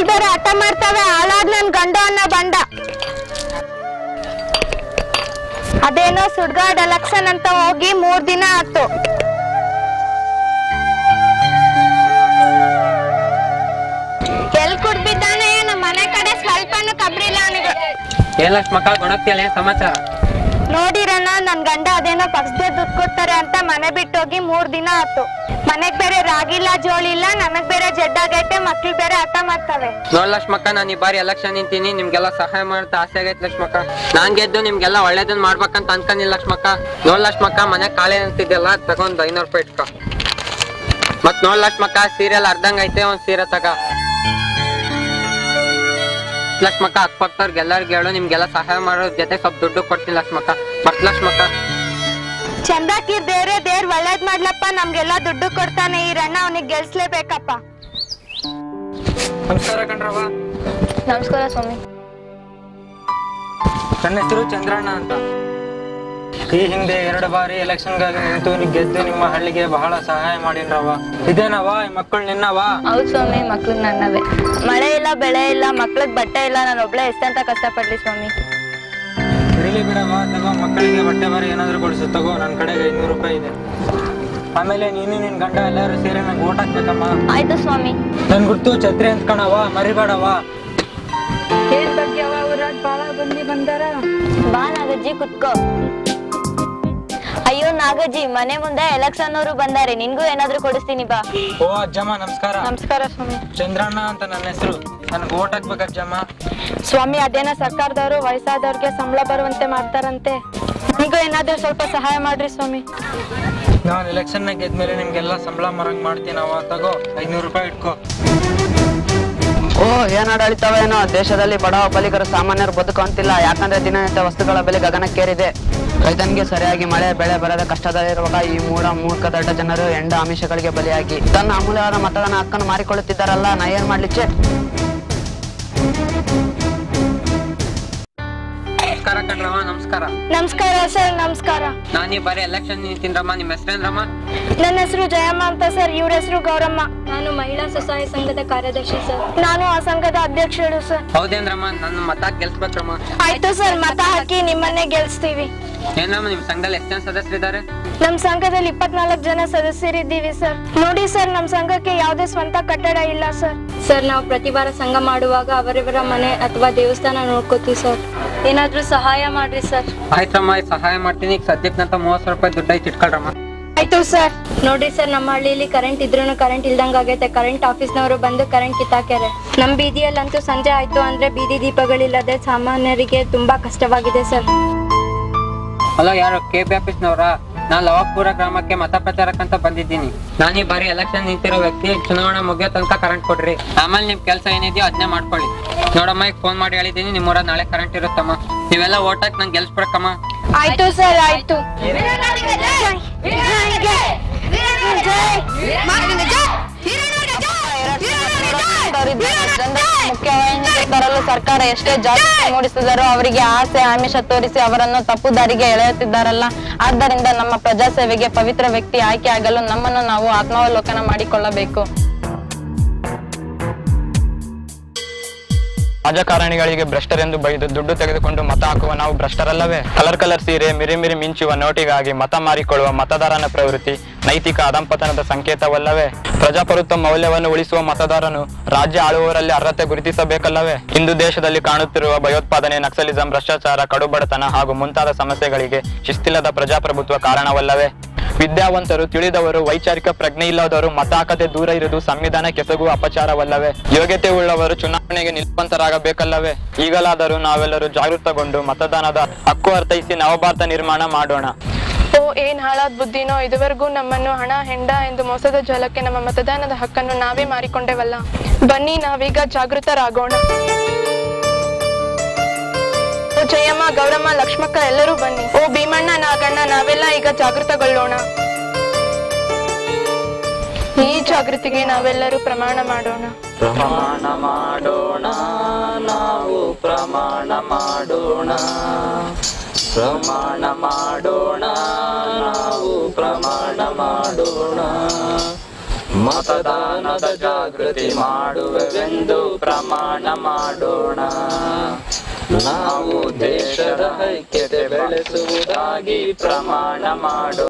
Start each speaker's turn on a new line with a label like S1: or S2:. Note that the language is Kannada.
S1: ಮಕ್ಳು ಬೇರೆ ಹಠ ಮಾಡ್ತವೆ ಹಾಳಾದ್ ನನ್ ಗಂಡ ಅನ್ನೋ ಬಂಡ ಅದೇನೋ ಸುಡ್ಗಾಡ್ ಎಲೆಕ್ಷನ್ ಅಂತ ಹೋಗಿ ಮೂರ್ ದಿನ ಆತು ಎಲ್ ಕುಡ್ಬಿದ್ದಾನೆ ನಮ್ಮ ಮನೆ ಕಡೆ ಸ್ವಲ್ಪನೂ ಕಬ್ರಿಲ್ಲ ಅವನಿಗೆ
S2: ಏನ್ ಲಕ್ಷ್ಮಕ್ಕ ಗುಣಕ್ತಿಯಲ್ಲ ಏನ್ ಸಮಾಚಾರ
S1: ನೋಡಿರಣ್ಣ ನನ್ ಗಂಡ ಅದೇನೋ ಪಕ್ಷದ ದುಡ್ಡು ಕೊಡ್ತಾರೆ ಅಂತ ಮನೆ ಬಿಟ್ಟೋಗಿ ಮೂರ್ ದಿನ ಆತು ಮನೆಗ್ ಬೇರೆ ರಾಗಿಲ್ಲ ಜೋಳಿಲ್ಲ ನಮಗ್ ಬೇರೆ ಜಡ್ಡಾಗೈತೆ ಮಕ್ಳು ಬೇರೆ ಹಠ ಮಾಡ್ತವೆ
S2: ನೋಡ್ ಲಕ್ಷ್ಮಕ್ಕ ನಾನ್ ಈ ಬಾರಿ ಎಲೆಕ್ಷನ್ ನಿಂತೀನಿ ನಿಮ್ಗೆಲ್ಲ ಸಹಾಯ ಮಾಡ್ತಾ ಆಸೆ ಆಗೈತ್ ಲಕ್ಷ್ಮಕ್ಕ ನಾನ್ ಗೆದ್ದು ನಿಮ್ಗೆಲ್ಲ ಒಳ್ಳೇದನ್ ಮಾಡ್ಬೇಕಂತ ಅನ್ಕೊಂಡಿಲ್ಲ ಲಕ್ಷ್ಮಕ್ಕ ನೋಡ್ ಲಕ್ಷ್ಮಕ್ಕ ಮನೆ ಕಾಳೆ ಅಂತಿದ್ಯಲ್ಲ ತಗೊಂಡ್ ಐನೂರು ರೂಪಾಯಿ ಇಟ್ಕೊ ಮತ್ ನೋಡ್ ಲಕ್ಷ್ಮಕ್ಕ ಸೀರಿಯಲ್ ಅರ್ಧಂಗ್ ಐತೆ ಒಂದ್ ಸೀರೆ ತಗ ಲಕ್ಷ್ಮಕ್ಕ ಅಕ್ಕಪಕ್ಕದವ್ರಿಗೆ ಎಲ್ಲರಿಗೂ ಹೇಳು ನಿಮ್ಗೆಲ್ಲ ಸಹಾಯ ಮಾಡೋ ಜೊತೆ ಸ್ವಲ್ಪ ದುಡ್ಡು ಕೊಡ್ತೀನಿ ಲಕ್ಷ್ಮಕ್ಕ ಬರ್ತ್ ಲಕ್ಷ್ಮಕ್ಕ
S1: ಚಂದಾಕಿ ದೇವ್ರೆ ದೇವ್ರ್ ಒಳ್ಳೇದ್ ಮಾಡ್ಲಪ್ಪ ನಮ್ಗೆಲ್ಲ ದುಡ್ಡು ಕೊಡ್ತಾನೆ ಈ ರಣ್ಣ ಅವನಿಗೆ ಗೆಲ್ಸ್ಲೇಬೇಕಪ್ಪ
S3: ನಮಸ್ಕಾರ ಕಣ್ರವ
S1: ನಮಸ್ಕಾರ ಸ್ವಾಮಿ
S3: ನನ್ನ ಹೆಸರು ಚಂದ್ರಣ್ಣ ಅಂತ ಈ ಹಿಂದೆ ಎರಡು ಬಾರಿ ಎಲೆಕ್ಷನ್ಗಾಗಿ ನಿಂತು ನಿ- ಗೆದ್ದು ನಿಮ್ಮ ಹಳ್ಳಿಗೆ ಬಹಳ ಸಹಾಯ ಮಾಡಿನ್ರವ ಇದೇನವ ಈ ಮಕ್ಕಳು ನಿನ್ನವ
S1: ಹೌದ್ ಸ್ವಾಮಿ ಮಕ್ಳು ನನ್ನವೇ ಮಳೆ ಇಲ್ಲ ಬೆಳೆ ಇಲ್ಲ ಮಕ್ಳಿಗೆ ಬಟ್ಟೆ ಇಲ್ಲ ನಾನು ಒಬ್ಳೆ ಎಷ್ಟಂತ ಕಷ್ಟಪಡ್ಲಿ ಸ್ವಾಮಿ
S3: ಇರಲಿ ಬಿಡವ ತಗೋ ಮಕ್ಕಳಿಗೆ ಬಟ್ಟೆ ಬರೆ ಏನಾದ್ರು ಕೊಡಿಸು ತಗೋ ನನ್ನ ಕಡೆಗೆ ಐನೂರು ರೂಪಾಯಿ ಇದೆ ಆಮೇಲೆ ನೀನು ನಿನ್ ಗಂಡ ಎಲ್ಲರೂ ಸೇರಿ ನಂಗೆ ಓಟ್ ಹಾಕ್ಬೇಕಮ್ಮ
S1: ಆಯ್ತು ಸ್ವಾಮಿ
S3: ನನ್ ಗುರ್ತು ಛತ್ರಿ ಅಂತ ಕಣವ ಮರಿಬೇಡವ
S1: ಬಾ ನಾಗಜ್ಜಿ ಕುತ್ಕೋ ಅಯ್ಯೋ ನಾಗಜ್ಜಿ ಮನೆ ಮುಂದೆ ಎಲೆಕ್ಷನ್ ಅವರು ಬಂದಾರೆ ನಿನ್ಗೂ ಏನಾದ್ರೂ ಕೊಡಿಸ್ತೀನಿ ಬಾ
S3: ಓ ಅಜ್ಜಮ್ಮ ನಮಸ್ಕಾರ
S1: ನಮಸ್ಕಾರ ಸ್ವಾಮಿ
S3: ಚಂದ್ರಣ್ಣ ಅಂತ ನನ್ನ ಹೆಸರು ನನ್ಗೆ ಓಟ್ ಹಾಕ್ಬೇಕು ಅಜ್ಜಮ್ಮ
S1: ಸ್ವಾಮಿ ಅದೇನ ಸರ್ಕಾರದವರು ವಯಸ್ಸಾದವ್ರಿಗೆ ಸಂಬಳ ಬರುವಂತೆ ಮಾಡ್ತಾರಂತೆ ನಿಮ್ಗೂ ಏನಾದ್ರೂ ಸ್ವಲ್ಪ ಸಹಾಯ ಮಾಡ್ರಿ ಸ್ವಾಮಿ
S3: ನಾನು ಎಲೆಕ್ಷನ್ ಗೆದ್ಮೇಲೆ ನಿಮ್ಗೆಲ್ಲ ಸಂಬಳ ಮರಂಗ್ ಮಾಡ್ತೀನವ ತಗೋ ಐನೂರು ರೂಪಾಯಿ ಇಟ್ಕೋ
S4: ಓ ಏನ್ ಆಡಳಿತವೇನೋ ದೇಶದಲ್ಲಿ ಬಡವ ಬಲಿಗರು ಸಾಮಾನ್ಯರು ಬದುಕುವಂತಿಲ್ಲ ಯಾಕಂದ್ರೆ ದಿನನಿತ್ಯ ವಸ್ತುಗಳ ಬೆಲೆ ಗಗನಕ್ಕೇರಿದೆ ರೈತನಿಗೆ ಸರಿಯಾಗಿ ಮಳೆ ಬೆಳೆ ಬರದ ಕಷ್ಟದಲ್ಲಿರುವಾಗ ಈ ಮೂಢ ಮೂರ್ಖ ದೊಡ್ಡ ಜನರು ಎಂಡ ಆಮಿಷಗಳಿಗೆ ಬಲಿಯಾಗಿ ತನ್ನ ಅಮೂಲ್ಯವಾದ ಮತದಾನ ಹಕ್ಕನ್ನು ಮಾರಿಕೊಳ್ಳುತ್ತಿದ್ದಾರಲ್ಲ ನಾ ಏನ್ ಮಾಡ್ಲಿ ಛೆ
S2: ನಮಸ್ಕಾರ ಕಣ್ರಮ್ಮ ನಮಸ್ಕಾರ
S1: ನಮಸ್ಕಾರ ಸರ್ ನಮಸ್ಕಾರ
S2: ನಾನ್ ಈ ಬಾರಿ ಎಲೆಕ್ಷನ್ ನಿಂತಿನ್ರಮ್ಮ ನಿಮ್ಮ ಹೆಸರೇನ್ರಮ್ಮ
S1: ನನ್ನ ಹೆಸರು ಜಯಮ್ಮ ಅಂತ ಸರ್ ಇವ್ರ ಹೆಸರು ಗೌರಮ್ಮ ನಾನು ಮಹಿಳಾ ಸ್ವಸಹಾಯ ಸಂಘದ ಕಾರ್ಯದರ್ಶಿ ಸರ್ ನಾನು ಆ ಸಂಘದ ಅಧ್ಯಕ್ಷರು ಸರ್
S2: ಹೌದೇನ್ರಮ್ಮ ನನ್ನ ಮತ ಗೆಲ್ಸ್ಬೇಕ್ರಮ್ಮ
S1: ಆಯ್ತು ಸರ್ ಮತ ಹಾಕಿ ನಿಮ್ಮನ್ನೇ ಗೆಲ್ಸ್ತೀವಿ
S2: ಏನಮ್ಮ ನಿಮ್ ಸಂಘದಲ್ಲಿ ಎಷ್ಟು ಜನ ಸದಸ್ಯರಿದ್ದಾರೆ
S1: ನಮ್ ಸಂಘದಲ್ಲಿ ಇಪ್ಪತ್ನಾಲ್ಕು ಜನ ಸದಸ್ಯರಿದ್ದೀವಿ ಸರ್ ನೋಡಿ ಸರ್ ನಮ್ ಸಂಘಕ್ಕೆ ಯಾವುದೇ ಸ್ವಂತ ಕಟ್ಟಡ ಇಲ್ಲ ಸರ್
S5: ಸರ್ ನಾವು ಪ್ರತಿ ವಾರ ಸಂಘ ಮಾಡುವಾಗ ಅವರವರ ಮನೆ ಅಥವಾ ದೇವಸ್ಥಾನ ನೋಡ್ಕೋತೀವಿ ಸರ್ ಏನಾದ್ರೂ ಸಹಾಯ ಮಾಡ್ರಿ ಸರ್
S2: ಆಯ್ತಮ್ಮ ಈ ಸಹಾಯ ಮಾಡ್ತೀನಿ ಈಗ ಸದ್ಯಕ್ಕಂತ ಮೂವತ್ ಸಾವಿರ ರೂಪಾಯಿ ದುಡ್ಡು ಐತಿ ಇಟ್ಕೊಳ್ರಮ್ಮ
S1: ಆಯ್ತು ಸರ್
S5: ನೋಡ್ರಿ ಸರ್ ನಮ್ಮ ಹಳ್ಳಿಲಿ ಕರೆಂಟ್ ಇದ್ರೂ ಕರೆಂಟ್ ಇಲ್ದಂಗ ಆಗೈತೆ ಕರೆಂಟ್ ಆಫೀಸ್ನವರು ಬಂದು ಕರೆಂಟ್ ಕಿತ್ತಾಕ್ಯಾರೆ ನಮ್ ಬೀದಿಯಲ್ಲಂತೂ ಸಂಜೆ ಆಯ್ತು ಅಂದ್ರೆ ಬೀದಿ ದೀಪಗಳಿಲ್ಲದೆ ಸಾಮಾನ್ಯರಿಗೆ ತುಂಬಾ ಕಷ್ಟವಾಗಿದೆ ಸರ್
S2: ಹಲೋ ಯಾರು ಕೆ ಬಿ ಆಫೀಸ್ನವ್ರ ನಾನ್ ಲವಾಪುರ ಗ್ರಾಮಕ್ಕೆ ಮತ ಪ್ರಚಾರಕ್ಕಂತ ಬಂದಿದ್ದೀನಿ ನಾನು ಈ ಬಾರಿ ಎಲೆಕ್ಷನ್ ನಿಂತಿರೋ ವ್ಯಕ್ತಿ ಚುನಾವಣೆ ಮುಗಿಯೋ ತನಕ ಕರೆಂಟ್ ಕೊಡ್ರಿ ಆಮೇಲೆ ನಿಮ್ ಕೆಲಸ ಏನಿದೆಯೋ ಅದನ್ನೇ ಮಾಡ್ಕೊಳ್ಳಿ ನೋಡಮ್ಮ ಈಗ ಫೋನ್ ಮಾಡಿ ಹೇಳಿದ್ದೀನಿ ನಿಮ್ಮೂರ ನಾಳೆ ಕರೆಂಟ್ ಇರುತ್ತಮ್ಮ ನೀವೆಲ್ಲ ಓಟ್ ಹಾಕಿ ನಂಗೆ ಗೆಲ್ಸ್ಬಿಡಕ್ಕಮ್ಮ
S1: ಆಯ್ತು ಸರ್ ಆಯ್ತು
S4: ಮುಖ್ಯವಾಹಿನಿಗೆ ತರಲು ಸರ್ಕಾರ ಎಷ್ಟೇ ಜಾಗೃತಿ ಮೂಡಿಸಿದರೂ ಅವರಿಗೆ ಆಸೆ ಆಮಿಷ ತೋರಿಸಿ ಅವರನ್ನು ತಪ್ಪು ದಾರಿಗೆ ಎಳೆಯುತ್ತಿದ್ದಾರಲ್ಲ ಆದ್ದರಿಂದ ನಮ್ಮ ಪ್ರಜಾಸೇವೆಗೆ ಪವಿತ್ರ ವ್ಯಕ್ತಿ ಆಯ್ಕೆ ಆಗಲು ನಮ್ಮನ್ನು ನಾವು ಆತ್ಮಾವಲೋಕನ ಮಾಡಿಕೊಳ್ಳಬೇಕು
S6: ರಾಜಕಾರಣಿಗಳಿಗೆ ಭ್ರಷ್ಟರೆಂದು ಬೈದು ದುಡ್ಡು ತೆಗೆದುಕೊಂಡು ಮತ ಹಾಕುವ ನಾವು ಭ್ರಷ್ಟರಲ್ಲವೇ ಕಲರ್ ಕಲರ್ ಸೀರೆ ಮಿರಿ ಮಿರಿ ಮಿಂಚುವ ನೋಟಿಗಾಗಿ ಮತ ಮಾರಿಕೊಳ್ಳುವ ಮತದಾರನ ಪ್ರವೃತ್ತಿ ನೈತಿಕ ಅಧಂಪತನದ ಸಂಕೇತವಲ್ಲವೇ ಪ್ರಜಾಪ್ರಭುತ್ವ ಮೌಲ್ಯವನ್ನು ಉಳಿಸುವ ಮತದಾರನು ರಾಜ್ಯ ಆಳುವವರಲ್ಲಿ ಅರ್ಹತೆ ಗುರುತಿಸಬೇಕಲ್ಲವೇ ಇಂದು ದೇಶದಲ್ಲಿ ಕಾಣುತ್ತಿರುವ ಭಯೋತ್ಪಾದನೆ ನಕ್ಸಲಿಸಂ ಭ್ರಷ್ಟಾಚಾರ ಕಡುಬಡತನ ಹಾಗೂ ಮುಂತಾದ ಸಮಸ್ಯೆಗಳಿಗೆ ಶಿಸ್ತಿಲ್ಲದ ಪ್ರಜಾಪ್ರಭುತ್ವ ಕಾರಣವಲ್ಲವೇ ವಿದ್ಯಾವಂತರು ತಿಳಿದವರು ವೈಚಾರಿಕ ಪ್ರಜ್ಞೆ ಇಲ್ಲದವರು ಮತ ಹಾಕದೆ ದೂರ ಇರುವುದು ಸಂವಿಧಾನ ಕೆಸಗುವ ಅಪಚಾರವಲ್ಲವೇ ಯೋಗ್ಯತೆ ಉಳ್ಳವರು ಚುನಾವಣೆಗೆ ನಿಲ್ಪಂತರಾಗಬೇಕಲ್ಲವೇ ಈಗಲಾದರೂ ನಾವೆಲ್ಲರೂ ಜಾಗೃತಗೊಂಡು ಮತದಾನದ ಹಕ್ಕು ಅರ್ಥೈಸಿ ನವಭಾರತ ನಿರ್ಮಾಣ ಮಾಡೋಣ
S7: ಓ ಏನ್ ಹಾಳಾದ್ ಬುದ್ಧಿನೋ ಇದುವರೆಗೂ ನಮ್ಮನ್ನು ಹಣ ಹೆಂಡ ಎಂದು ಮೋಸದ ಜಾಲಕ್ಕೆ ನಮ್ಮ ಮತದಾನದ ಹಕ್ಕನ್ನು ನಾವೇ ಮಾರಿಕೊಂಡೆವಲ್ಲ ಬನ್ನಿ ನಾವೀಗ ಜಾಗೃತರಾಗೋಣ ಓ ಜಯಮ್ಮ ಗೌರಮ್ಮ ಲಕ್ಷ್ಮಕ್ಕ ಎಲ್ಲರೂ ಬನ್ನಿ ಓ ಭೀಮಣ್ಣ ನಾಗಣ್ಣ ನಾವೆಲ್ಲ ಈಗ ಜಾಗೃತಗೊಳ್ಳೋಣ ಈ ಜಾಗೃತಿಗೆ ನಾವೆಲ್ಲರೂ ಪ್ರಮಾಣ ಮಾಡೋಣ
S6: ಪ್ರಮಾಣ ಮಾಡೋಣ ನಾವು ಪ್ರಮಾಣ ಮಾಡೋಣ ಪ್ರಮಾಣ ಮಾಡೋಣ ನಾವು ಪ್ರಮಾಣ ಮಾಡೋಣ ಮತದಾನದ ಜಾಗೃತಿ ಮಾಡುವೆವೆಂದು ಪ್ರಮಾಣ ಮಾಡೋಣ ನಾವು ದೇಶದ ಐಕ್ಯತೆ ಬೆಳೆಸುವುದಾಗಿ ಪ್ರಮಾಣ ಮಾಡೋಣ